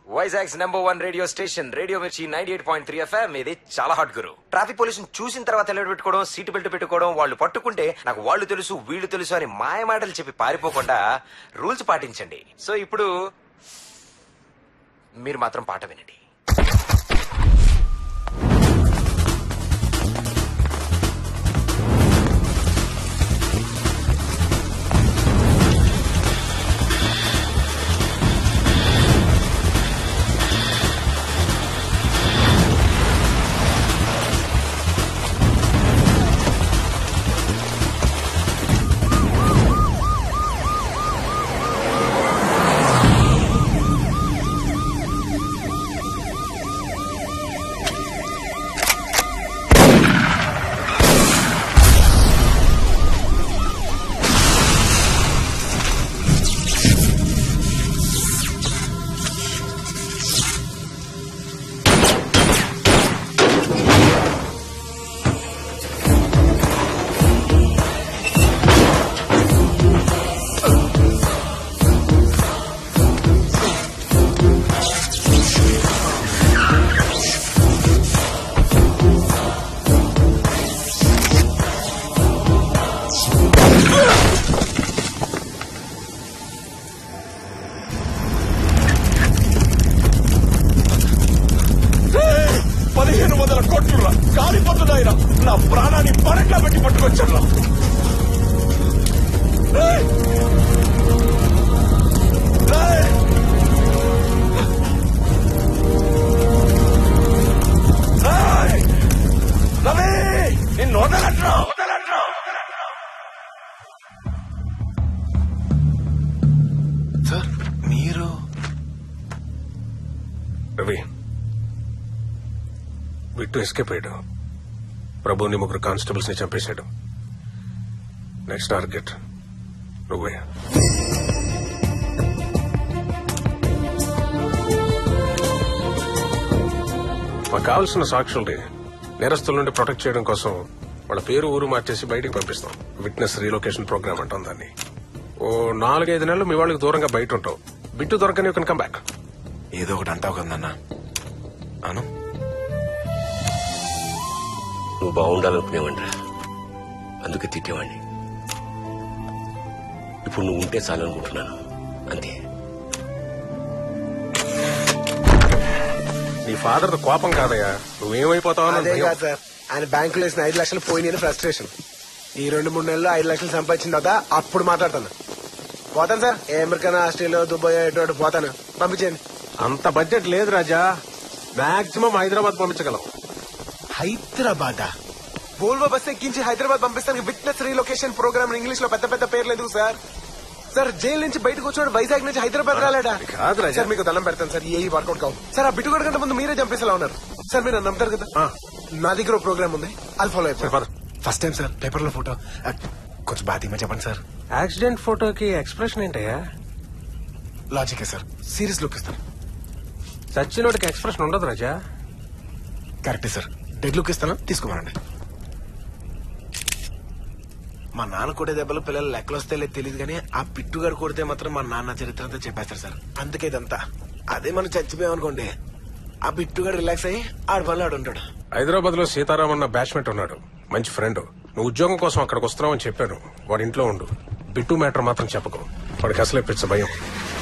Vizag's number one radio station radio Mirchi ninety eight point three FM ఇది చాలా hot గురు traffic పోలీసులు చూసిన తర్వాత హెల్మెట్ పెట్టుకోవడం సీటు బెల్ట్ పెట్టుకోవడం వాళ్ళు పట్టుకుంటే నాకు వాళ్ళు తెలుసు వీళ్ళు తెలుసు అని మాయ మాటలు చెప్పి పారిపోకుండా రూల్స్ పాటించండి సో ఇప్పుడు మీరు మాత్రం పాట వినండి పదిహేను వందల కోట్లురా కాలిపోతున్నాయిరా నా ప్రాణాన్ని పరంగా పెట్టి పట్టుకొచ్చారా రవి నిన్ను వదలట్రా వదలట్రా సార్ మీరు రవి విట్టు ఎస్కేప్ అయ్యాడు ప్రభుని ముగ్గురు కానిస్టేబుల్స్ ని చంపేశాడు నెక్స్ట్ టార్గెట్ నువ్వే మాకు కావాల్సిన సాక్షుల్ని నేరస్తుల నుండి ప్రొటెక్ట్ చేయడం కోసం వాళ్ళ పేరు ఊరు మార్చేసి బయటికి పంపిస్తాం విట్నెస్ రీలొకేషన్ ప్రోగ్రామ్ అంటాం దాన్ని ఓ నాలుగైదు నెలలు మీ వాళ్ళకి దూరంగా బయట ఉంటావు బిట్టు దొరకని ఒక కమ్ బ్యాక్ ఏదో ఒకటి అంటావు కదన్నా అను నువ్వు బాగుండాలనుకునేవాడిరా అందుకే తిట్టేవాడిని ఇప్పుడు నువ్వు ఉంటే చాలనుకుంటున్నాను అంతే నీ ఫాదర్ కోపం కాదయ్యా నువ్వేమైపోతావు అదే కాదు సార్ ఆయన బ్యాంకులో వేసిన ఐదు లక్షలు పోయినాయని ఫ్రస్ట్రేషన్ ఈ రెండు మూడు నెలల్లో ఐదు లక్షలు సంపాదించిన తర్వాత అప్పుడు మాట్లాడతాను పోతాను సార్ ఏ అమెరికా ఆస్ట్రేలియా దుబాయ్ ఎటు అటు పోతాను పంపించండి అంత బడ్జెట్ లేదు రాజా మాక్సిమం హైదరాబాద్ పంపించగలం హైదరాబాద్ వోల్వో బస్ ఎక్కించి హైదరాబాద్ పంపిస్తానికి విట్నెస్ రీలొకేషన్ ప్రోగ్రామ్ ఇంగ్లీష్ లో పెద్ద పెద్ద పేర్లు ఎందుకు సార్ సార్ జైలు నుంచి బయటకు వచ్చాడు వైజాగ్ నుంచి హైదరాబాద్ రాలేడా కాదు రాజా. సార్ మీకు దండం పెడతాను సార్ ఏ వర్కౌట్ కావు సార్ ఆ బిట్టుగడ కంటే ముందు మీరే చంపేసేలా ఉన్నారు సార్ మీరు నన్ను నమ్ముతారు కదా ఆ. నా దగ్గర ఒక ప్రోగ్రామ్ ఉంది అది ఫాలో సరే, అయిపోయి పద. ఫస్ట్ టైం సార్ పేపర్ లో ఫోటో ఆ, కొంచెం బాగా తీయమని చెప్పండి సార్ యాక్సిడెంట్ ఫోటోకి ఎక్స్ప్రెషన్ ఏంటయ్యా లాజికే సార్ సీరియస్ లుక్ ఇస్తాను సచ్చినోడికి ఎక్స్ప్రెషన్ ఉండదు రాజా కరెక్టే సార్ డెడ్ లుక్ ఇస్తాను తీసుకోమనండి మా నాన్న కొట్టే దెబ్బలు పిల్లలు లెక్కలు వస్తే లేదు తెలియదు కానీ ఆ పిట్టుగాడు కొడితే మాత్రం మా నాన్న చరిత్ర అంతా చెప్పేస్తారు సార్ అందుకే ఇదంతా అదే మనం చచ్చిపోయామనుకోండి ఆ పిట్టుగాడు రిలాక్స్ అయ్యి ఆడ పనులు ఆడు ఉంటాడు హైదరాబాద్ లో సీతారాం అన్న బ్యాచ్మేట్ ఉన్నాడు మంచి ఫ్రెండ్ నువ్వు ఉద్యోగం కోసం అక్కడికి వస్తున్నావని చెప్పాను వాడి ఇంట్లో ఉండు బిట్టు మ్యాటర్ మాత్రం చెప్పకు వాడికి అసలే పిచ్చ భయం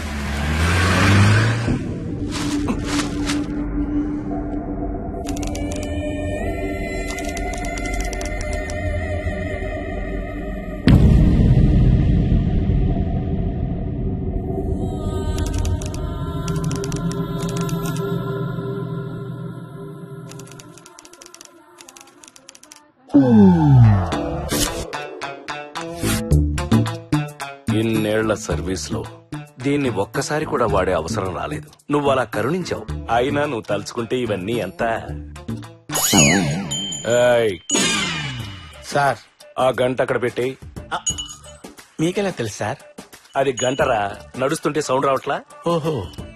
ఇన్నేళ్ల సర్వీస్ లో దీన్ని ఒక్కసారి కూడా వాడే అవసరం రాలేదు నువ్వు అలా కరుణించావు అయినా నువ్వు తలుచుకుంటే ఇవన్నీ ఎంత ఏయ్, సార్ ఆ గంట అక్కడ పెట్టి మీకెలా తెలుసు సార్ అది గంటరా నడుస్తుంటే సౌండ్ రావట్లా ఓహో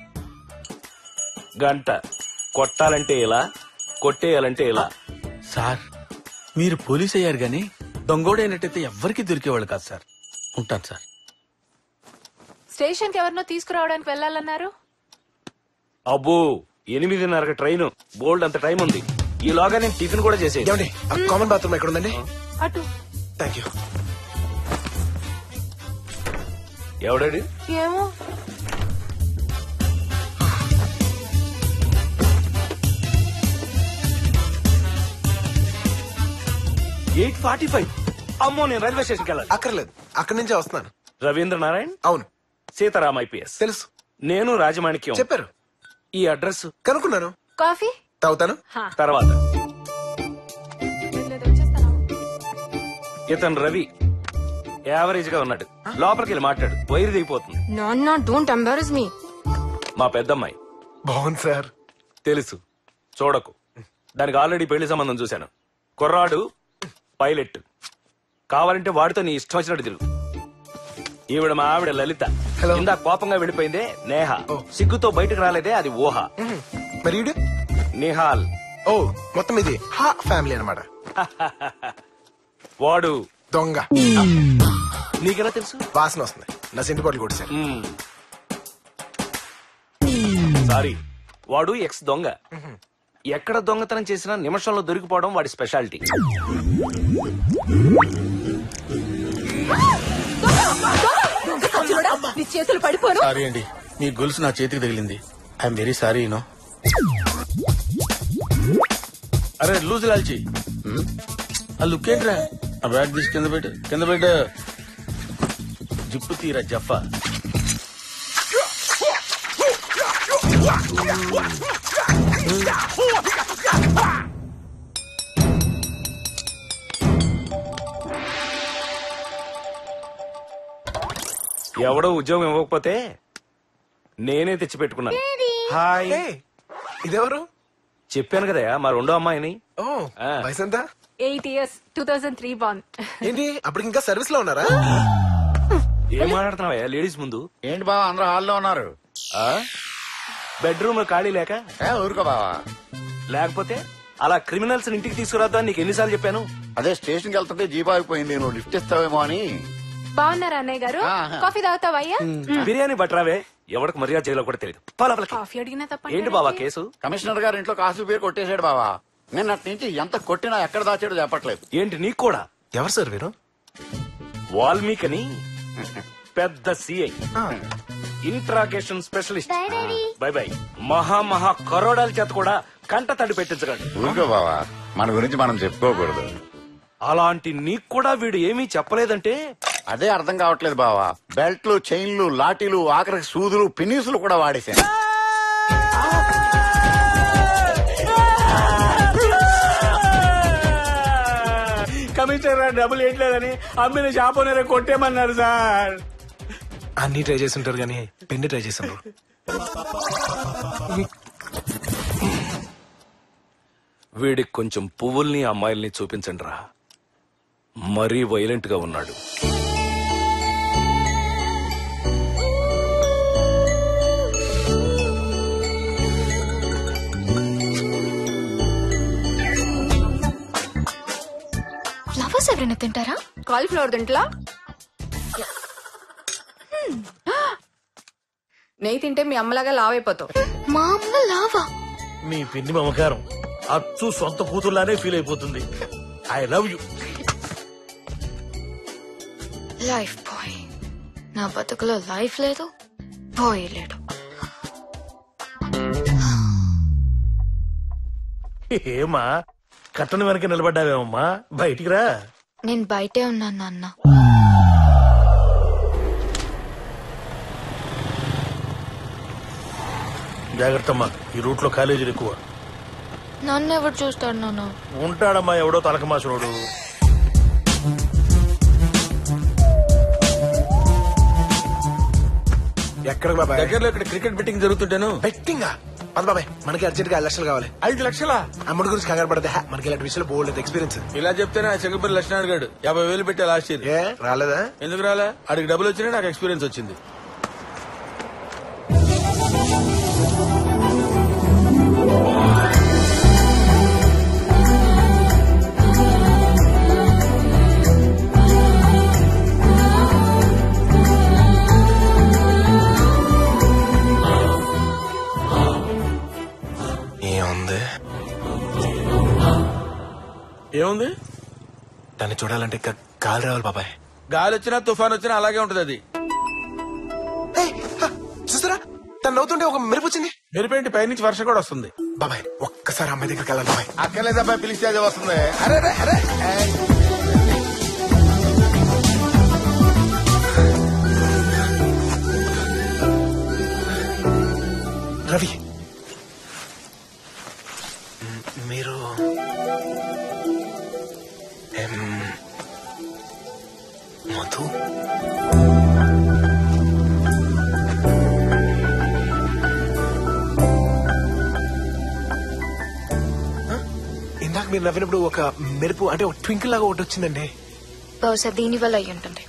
గంట కొట్టాలంటే ఇలా కొట్టేయాలంటే ఇలా సార్ మీరు పోలీస్ అయ్యారు గాని దొంగోడైనట్టయితే ఎవ్వరికి దొరికేవాళ్ళు కాదు సార్ ఉంటాను సార్ స్టేషన్ కి ఎవరినో తీసుకురావడానికి వెళ్ళాలన్నారు అబ్బో ఎనిమిదిన్నరకు ట్రైన్ బోల్డ్ అంత టైం ఉంది ఈలోగా నేను టిఫిన్ కూడా చేసేది ఏమండి ఆ కామన్ బాత్రూమ్ ఎక్కడ ఉందండి అటు థ్యాంక్ యూ ఎవడాడు ఏమో ఎయిట్ ఫార్టీ ఫైవ్ అమ్మో నేను రైల్వే స్టేషన్కి వెళ్ళాలి అక్కర్లేదు అక్కడి నుంచే వస్తున్నాను రవీంద్ర నారాయణ్ అవును సీతారాం ఐపీఎస్ తెలుసు నేను రాజమాణిక్యం చెప్పారు ఈ అడ్రస్ కనుక్కున్నాను కాఫీ తాగుతాను తర్వాత లేదు, వచ్చేస్తాను ఇతను రవి యావరేజ్ గా ఉన్నాడు లోపలికి వెళ్ళి మాట్లాడు వైరు దిగిపోతుంది నాన్న డోంట్ ఎంబారస్ మీ మా పెద్దమ్మాయి బాగుంది సార్ తెలుసు చూడకు దానికి ఆల్రెడీ పెళ్లి సంబంధం చూశాను కుర్రాడు పైలట్ కావాలంటే వాడితో నీ ఇష్టం వచ్చినట్టు తిరుగు ఈవిడ మా ఆవిడ లలిత Hello. ఇందా కోపంగా వెళ్ళిపోయిందే నేహ సిగ్గుతో బయటకు రాలేదే అది ఊహ మరి ఈడు? నిహాల్ ఓ మొత్తం ఇది హా ఫ్యామిలీ అన్నమాట వాడు దొంగ నీకెలా తెలుసు వాసన వస్తుంది నా సెంటు బాటిల్ కొట్టేశారు మ్మ్. సారీ వాడు ఎక్స్ దొంగ ఎక్కడ దొంగతనం చేసినా నిమిషంలో దొరికిపోవడం వాడి స్పెషాలిటీ నీ చేతులు పడిపోను సారీ అండి మీ గొలుసు నా చేతికి తగిలింది ఐఎమ్ వెరీ సారీ యూనో అరే లూజ్ లాల్చి ఆ లుక్ ఏంట్రా ఆ బ్యాగ్ తీసి కింద పెట్టు కింద పెట్టు జిప్పు తీరా జఫా ఎవడో ఉద్యోగం ఇవ్వకపోతే నేనే తెచ్చి పెట్టుకున్నాను హాయ్ ఏయ్, ఇదెవరు చెప్పాను కదా మా రెండో అమ్మాయిని ఓ ఆ. వయసు ఎంత eight years two thousand three born ఏంటి అప్పటికి ఇంకా సర్వీస్ లో ఉన్నారా ఏం మాట్లాడుతున్నావా లేడీస్ ముందు ఏంటి బావ అందరూ హాల్లో ఉన్నారు బెడ్రూమ్ లో ఖాళీ లేక ఏ ఊరుకో బావా లేకపోతే అలా క్రిమినల్స్ ఇంటికి తీసుకురాద్దా నీకు ఎన్నిసార్లు చెప్పాను అదే స్టేషన్కి వెళ్తుంటే జీప్ ఆగిపోయింది నువ్వు లిఫ్ట్ ఇస్తావేమో అని బాగున్నారా అన్నయ్య గారు ఆహా. కాఫీ తాగుతావా అయ్యా బిర్యానీ బట్రావే ఎవరికి మర్యాద చేయాలో కూడా తెలియదు లోపలికి కాఫీ అడిగినా తప్ప ఏంటి బాబా కేసు కమిషనర్ గారి ఇంట్లో కాసు పేరు కొట్టేశాడు బావా నిన్నటి నుంచి ఎంత కొట్టినా ఎక్కడ దాచాడో చెప్పట్లేదు ఏంటి నీకు కూడా ఎవరు సార్ వీరు వాల్మీకని పెద్ద CI interrogation specialist bye bye మహా మహా కరోడాల చేత కూడా కంట తడి పెట్టించగలడు ఊరుకో బావా మన గురించి మనం చెప్పుకోకూడదు అలాంటి నీకు కూడా వీడు ఏమీ చెప్పలేదంటే అదే అర్థం కావట్లేదు బావా బెల్ట్లు చైన్లు లాఠీలు ఆఖరికి సూదులు పిన్నీసులు కూడా వాడేశాను కమిషనర్ డబ్బులు ఏంట్లేదని అమ్మిన షాప్ ఓనరే కొట్టేమన్నారు సార్ అన్ని ట్రై చేసి ఉంటారు కానీ పెన్ని ట్రై చేశారు వీడికి కొంచెం పువ్వుల్ని అమ్మాయిల్ని చూపించండి రా మరీ వైలెంట్ గా ఉన్నాడు ఫ్లవర్స్ ఎవరైనా తింటారా కాలీఫ్లవర్ తింట్లా నెయ్యి తింటే మీ అమ్మలాగా లావ్ అయిపోతావు మా అమ్మ లావా మీ పిన్ని మమకారం అచ్చు సొంత కూతుర్లానే ఫీల్ అయిపోతుంది I love you Lifebuoy నా బతుకులో లైఫ్ లేదు బాయ్ లేడు ఏమా కట్టన వెనక నిలబడ్డావేమమ్మా బయటికి రా నేను బయటే ఉన్నాను నాన్న జాగ్రత్తమ్మా ఈ రూట్ లో కాలేజీలు ఎక్కువ నన్ను ఎవరు చూస్తాడు నాన్న ఉంటాడమ్మా ఎవడో తలక మాసుడు ఎక్కడ బాబాయ్ దగ్గరలో ఇక్కడ క్రికెట్ బెట్టింగ్ జరుగుతుంటాను బెట్టింగ్ పద బాబాయ్ మనకి అర్జెంట్ గా ఐదు లక్షలు కావాలి ఐదు లక్షలా అమ్మడి గురించి కంగారు పడదే హా, మనకి ఇలాంటి విషయాలు బోల్డ్ ఎక్స్పీరియన్స్ ఇలా చెప్తేనే ఆ చెంగపల్లి లక్ష్మణ్ గారు యాభై వేలు పెట్టా లాస్ట్ ఇయర్ ఏ రాలేదా ఎందుకు రాలే అడిగి డబ్బులు వచ్చినా నాకు ఎక్స్పీరియన్స్ వచ్చింది ఉంది ఏముంది దాన్ని చూడాలంటే ఇంకా గాలి రావాలి బాబాయ్ గాలి వచ్చినా తుఫాన్ వచ్చినా అలాగే ఉంటది అది ఏయ్, హ, చూసారా తను నవ్వుతుంటే ఒక మెరుపు వచ్చింది మెరిపేంటి పైనుంచి వర్షం కూడా వస్తుంది బాబాయ్ ఒక్కసారి అమ్మాయి దగ్గరికి వెళ్ళాలి బాబాయ్ అక్కర్లేదబ్బా పిలిస్తే అది వస్తుంది అరే అరే అరే ఏయ్. రవి మ్, మీరు ఎం, మధు హ? ఇందాక మీరు నవ్వినప్పుడు ఒక మెరుపు అంటే ఒక ట్వింకిల్ లాగా ఒకటి వచ్చిందండి బహుశా దీని వల్ల అయి ఉంటుంది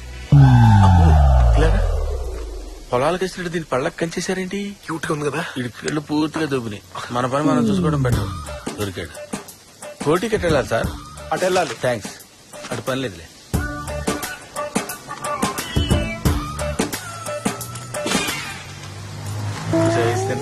ఇలాగా పొలాలకు వేసినట్టు దీని పళ్ళకి కంచేశారేంటి క్యూట్ గా ఉంది కదా వీడి కళ్ళు పూర్తిగా దొబ్బినాయి మన పని మనం చూసుకోవడం బెటర్ దొరికాడు కోటికి ఎట్టెళ్ళాలి సార్ అటు వెళ్ళాలి థ్యాంక్స్ అటు పని లేదులే చేస్తాను.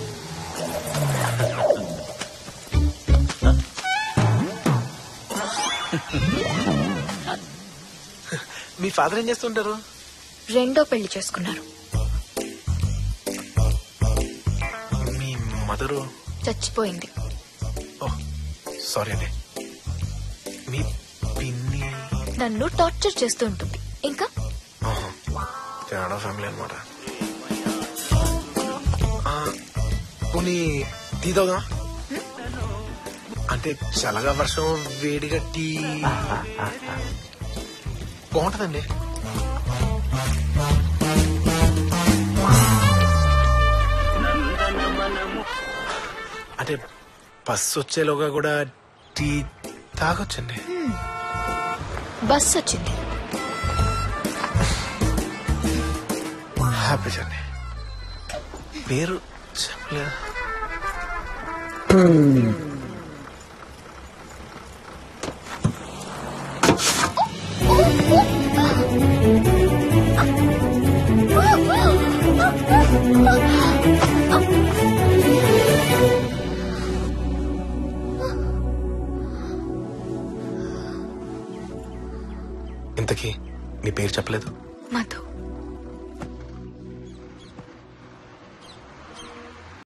మీ ఫాదర్ ఏం చేస్తుంటారు రెండో పెళ్లి చేసుకున్నారు మీ మదరు చచ్చిపోయింది ఓ సారీ అండి మీ పిన్ని నన్ను టార్చర్ చేస్తూ ఉంటుంది ఇంకా ఆహా, తేడా ఫ్యామిలీ అనమాట పోనీ టీ తాగుదామా అంటే చల్లగా వర్షం వేడిగా టీ బాగుంటదండి అంటే బస్సు వచ్చేలోగా కూడా టీ తాగొచ్చండి బస్ వచ్చింది హ్యాపీ జర్నీ పేరు చెప్పలేదు ఇంతకీ నీ పేరు చెప్పలేదు మధు